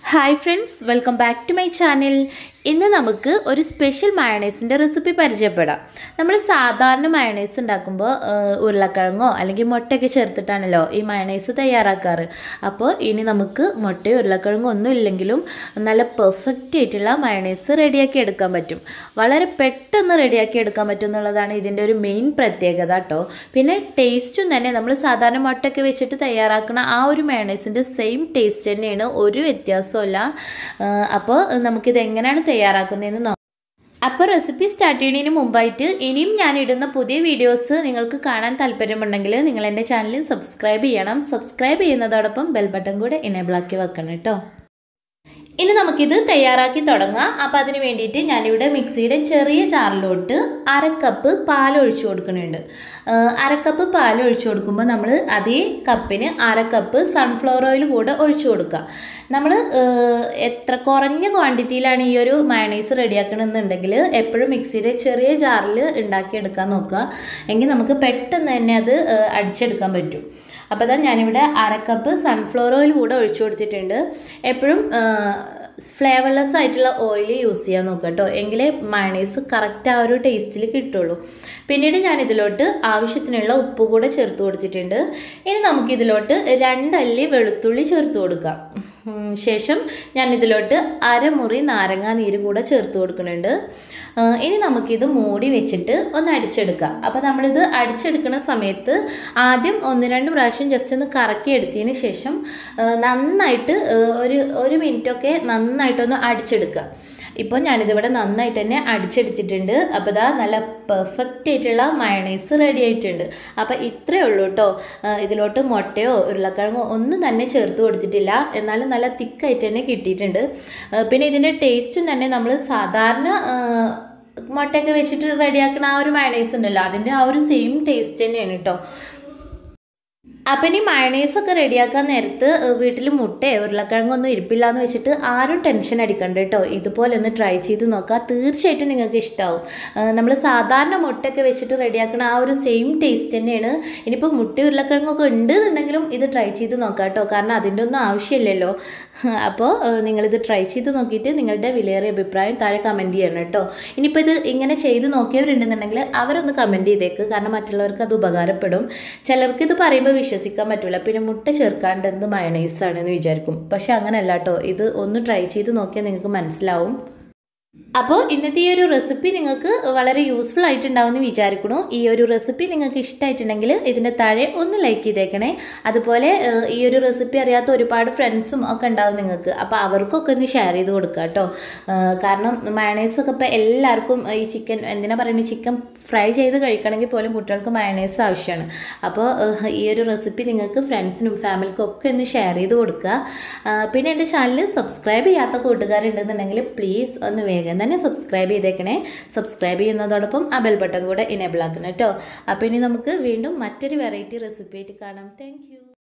hi friends welcome back to my channel ഇന്ന് നമുക്ക് ഒരു സ്പെഷ്യൽ മയണൈസിൻ്റെ റെസിപ്പി പരിചയപ്പെടാം നമ്മൾ സാധാരണ മയണൈസ് ഉണ്ടാക്കുമ്പോൾ ഉരുളക്കിഴങ്ങോ അല്ലെങ്കിൽ മുട്ടയൊക്കെ ചേർത്തിട്ടാണല്ലോ ഈ മയണൈസ് തയ്യാറാക്കാറ് അപ്പോൾ ഇനി നമുക്ക് മുട്ടയോ ഉരുളക്കിഴങ്ങോ ഒന്നും ഇല്ലെങ്കിലും നല്ല പെർഫെക്റ്റ് ആയിട്ടുള്ള മയണൈസ് റെഡിയാക്കി എടുക്കാൻ പറ്റും വളരെ പെട്ടെന്ന് റെഡിയാക്കി എടുക്കാൻ പറ്റും എന്നുള്ളതാണ് ഇതിൻ്റെ ഒരു മെയിൻ പ്രത്യേകത കേട്ടോ പിന്നെ ടേസ്റ്റും തന്നെ നമ്മൾ സാധാരണ മുട്ടയൊക്കെ വെച്ചിട്ട് തയ്യാറാക്കുന്ന ആ ഒരു മയണൈസിൻ്റെ സെയിം ടേസ്റ്റ് തന്നെയാണ് ഒരു വ്യത്യാസമില്ല അപ്പോൾ നമുക്കിത് എങ്ങനെയാണ് തയ്യാറാക്കുന്നതെന്ന് നോക്കാം അപ്പോൾ റെസിപ്പി സ്റ്റാർട്ട് ചെയ്യുന്നതിന് മുമ്പായിട്ട് ഇനിയും ഞാൻ ഇടുന്ന പുതിയ വീഡിയോസ് നിങ്ങൾക്ക് കാണാൻ താല്പര്യമുണ്ടെങ്കിൽ നിങ്ങൾ എൻ്റെ ചാനൽ സബ്സ്ക്രൈബ് ചെയ്യണം സബ്സ്ക്രൈബ് ചെയ്യുന്നതോടൊപ്പം ബെൽ ബട്ടൺ കൂടെ എനേബിൾ ആക്കി വെക്കണം കേട്ടോ ഇനി നമുക്കിത് തയ്യാറാക്കി തുടങ്ങാം അപ്പോൾ അതിന് വേണ്ടിയിട്ട് ഞാനിവിടെ മിക്സിയുടെ ചെറിയ ജാറിലോട്ട് അരക്കപ്പ് പാൽ ഒഴിച്ചു കൊടുക്കുന്നുണ്ട് അരക്കപ്പ് പാൽ ഒഴിച്ചു കൊടുക്കുമ്പോൾ നമ്മൾ അതേ കപ്പിന് അരക്കപ്പ് സൺഫ്ലവർ ഓയിൽ കൂടെ ഒഴിച്ചു കൊടുക്കുക നമ്മൾ എത്ര കുറഞ്ഞ ക്വാണ്ടിറ്റിയിലാണ് ഈ ഒരു മയണൈസ് റെഡിയാക്കണമെന്നുണ്ടെങ്കിൽ എപ്പോഴും മിക്സിയുടെ ചെറിയ ജാറിൽ ഉണ്ടാക്കിയെടുക്കാൻ നോക്കുക എങ്കിൽ നമുക്ക് പെട്ടെന്ന് തന്നെ അത് അടിച്ചെടുക്കാൻ പറ്റും അപ്പോൾ തന്നെ ഞാനിവിടെ അരക്കപ്പ് സൺഫ്ലവർ ഓയിൽ കൂടെ ഒഴിച്ചു കൊടുത്തിട്ടുണ്ട് എപ്പോഴും ഫ്ലേവർലെസ് ആയിട്ടുള്ള ഓയിൽ യൂസ് ചെയ്യാൻ നോക്കുക കേട്ടോ എങ്കിലേ മയണൈസ് കറക്റ്റ് ആ ഒരു ടേസ്റ്റിൽ കിട്ടുള്ളൂ പിന്നീട് ഞാൻ ഇതിലോട്ട് ആവശ്യത്തിനുള്ള ഉപ്പ് കൂടെ ചേർത്ത് കൊടുത്തിട്ടുണ്ട് ഇനി നമുക്കിതിലോട്ട് രണ്ടല്ലി വെളുത്തുള്ളി ചേർത്ത് കൊടുക്കാം ശേഷം ഞാൻ ഇതിലോട്ട് അരമുറി നാരങ്ങാ നീര് കൂടെ ചേർത്ത് കൊടുക്കുന്നുണ്ട് ഇനി നമുക്കിത് മൂടി വെച്ചിട്ട് ഒന്ന് അടിച്ചെടുക്കാം അപ്പോൾ നമ്മളിത് അടിച്ചെടുക്കുന്ന സമയത്ത് ആദ്യം ഒന്ന് രണ്ട് പ്രാവശ്യം ജസ്റ്റ് ഒന്ന് കറക്കി എടുത്തതിന് ശേഷം നന്നായിട്ട് ഒരു ഒരു മിനിറ്റൊക്കെ നന്നായിട്ടൊന്ന് അടിച്ചെടുക്കുക ഇപ്പോൾ ഞാനിതിവിടെ നന്നായിട്ട് തന്നെ അടിച്ചെടുത്തിട്ടുണ്ട് അപ്പോൾ ഇതാ നല്ല പെർഫെക്റ്റ് ആയിട്ടുള്ള മയണൈസ് റെഡി ആയിട്ടുണ്ട് അപ്പോൾ ഇത്രയേ ഉള്ളൂ കേട്ടോ ഇതിലോട്ട് മുട്ടയോ ഉരുളക്കിഴങ്ങോ ഒന്നും തന്നെ ചേർത്ത് കൊടുത്തിട്ടില്ല എന്നാലും നല്ല തിക്കായിട്ട് തന്നെ കിട്ടിയിട്ടുണ്ട് പിന്നെ ഇതിൻ്റെ ടേസ്റ്റും തന്നെ നമ്മൾ സാധാരണ മുട്ടയൊക്കെ വെച്ചിട്ട് റെഡിയാക്കുന്ന ആ ഒരു മയണൈസ് ഉണ്ടല്ലോ അതിൻ്റെ ആ ഒരു സെയിം ടേസ്റ്റ് തന്നെയാണ് കേട്ടോ അപ്പം ഇനി മയണൈസൊക്കെ റെഡിയാക്കാൻ നേരത്ത് വീട്ടിൽ മുട്ടയോ ഉരുളക്കിഴങ്ങൊന്നും ഇരിപ്പില്ല എന്ന് വെച്ചിട്ട് ആരും ടെൻഷൻ അടിക്കണ്ട കേട്ടോ ഇതുപോലെ ഒന്ന് ട്രൈ ചെയ്ത് നോക്കുക തീർച്ചയായിട്ടും നിങ്ങൾക്ക് ഇഷ്ടമാവും നമ്മൾ സാധാരണ മുട്ടയൊക്കെ വെച്ചിട്ട് റെഡിയാക്കുന്ന ആ ഒരു സെയിം ടേസ്റ്റ് തന്നെയാണ് ഇനിയിപ്പോൾ മുട്ട ഉരുളക്കിഴങ്ങൊക്കെ ഉണ്ട് എന്നുണ്ടെങ്കിലും ഇത് ട്രൈ ചെയ്ത് നോക്കാം കേട്ടോ കാരണം അതിൻ്റെ ഒന്നും ആവശ്യമില്ലല്ലോ അപ്പോൾ നിങ്ങളിത് ട്രൈ ചെയ്ത് നോക്കിയിട്ട് നിങ്ങളുടെ വിലയേറിയ അഭിപ്രായം താഴെ കമൻറ്റ് ചെയ്യണം കേട്ടോ ഇനിയിപ്പോൾ ഇത് ഇങ്ങനെ ചെയ്ത് നോക്കിയവരുണ്ടെന്നുണ്ടെങ്കിൽ അവരൊന്ന് കമൻറ്റ് ചെയ്തേക്ക് കാരണം മറ്റുള്ളവർക്ക് അത് ഉപകാരപ്പെടും ചിലർക്ക് ഇത് പറയുമ്പോൾ വിശ്വസിക്കാൻ പറ്റില്ല പിന്നെ മുട്ട ചേർക്കാണ്ട് എന്ത് മയണൈസ് ആണെന്ന് വിചാരിക്കും പക്ഷെ അങ്ങനെയല്ല കേട്ടോ ഇത് ഒന്ന് ട്രൈ ചെയ്ത് നോക്കിയാൽ നിങ്ങൾക്ക് മനസ്സിലാവും അപ്പോൾ ഇന്നത്തെ ഈ ഒരു റെസിപ്പി നിങ്ങൾക്ക് വളരെ യൂസ്ഫുൾ ആയിട്ടുണ്ടാവുമെന്ന് വിചാരിക്കണു ഈ ഒരു റെസിപ്പി നിങ്ങൾക്ക് ഇഷ്ടമായിട്ടുണ്ടെങ്കിൽ ഇതിൻ്റെ താഴെ ഒന്ന് ലൈക്ക് ചെയ്തേക്കണേ അതുപോലെ ഈ ഒരു റെസിപ്പി അറിയാത്ത ഒരുപാട് ഫ്രണ്ട്സും ഒക്കെ ഉണ്ടാവും നിങ്ങൾക്ക് അപ്പോൾ അവർക്കൊക്കെ ഒന്ന് ഷെയർ ചെയ്ത് കൊടുക്കുക കേട്ടോ കാരണം മയണൈസ് ഒക്കെ ഇപ്പോൾ എല്ലാവർക്കും ഈ ചിക്കൻ എന്തിനാ പറയുന്നത് ചിക്കൻ ഫ്രൈ ചെയ്ത് കഴിക്കണമെങ്കിൽ പോലും കുട്ടികൾക്ക് മയണൈസ് ആവശ്യമാണ് അപ്പോൾ ഈ ഒരു റെസിപ്പി നിങ്ങൾക്ക് ഫ്രണ്ട്സിനും ഫാമിലിക്കും ഒക്കെ ഒന്ന് ഷെയർ ചെയ്ത് കൊടുക്കുക പിന്നെ എൻ്റെ ചാനൽ സബ്സ്ക്രൈബ് ചെയ്യാത്ത കൂട്ടുകാരുണ്ടെന്നുണ്ടെങ്കിൽ പ്ലീസ് ഒന്ന് വേഗം തന്നെ സബ്സ്ക്രൈബ് ചെയ്തേക്കണേ സബ്സ്ക്രൈബ് ചെയ്യുന്നതോടൊപ്പം ആ ബെൽ ബട്ടൺ കൂടെ ഇനേബിൾ ആക്കണം കേട്ടോ അപ്പോൾ ഇനി നമുക്ക് വീണ്ടും മറ്റൊരു വെറൈറ്റി റെസിപ്പി ആയിട്ട് കാണാം താങ്ക്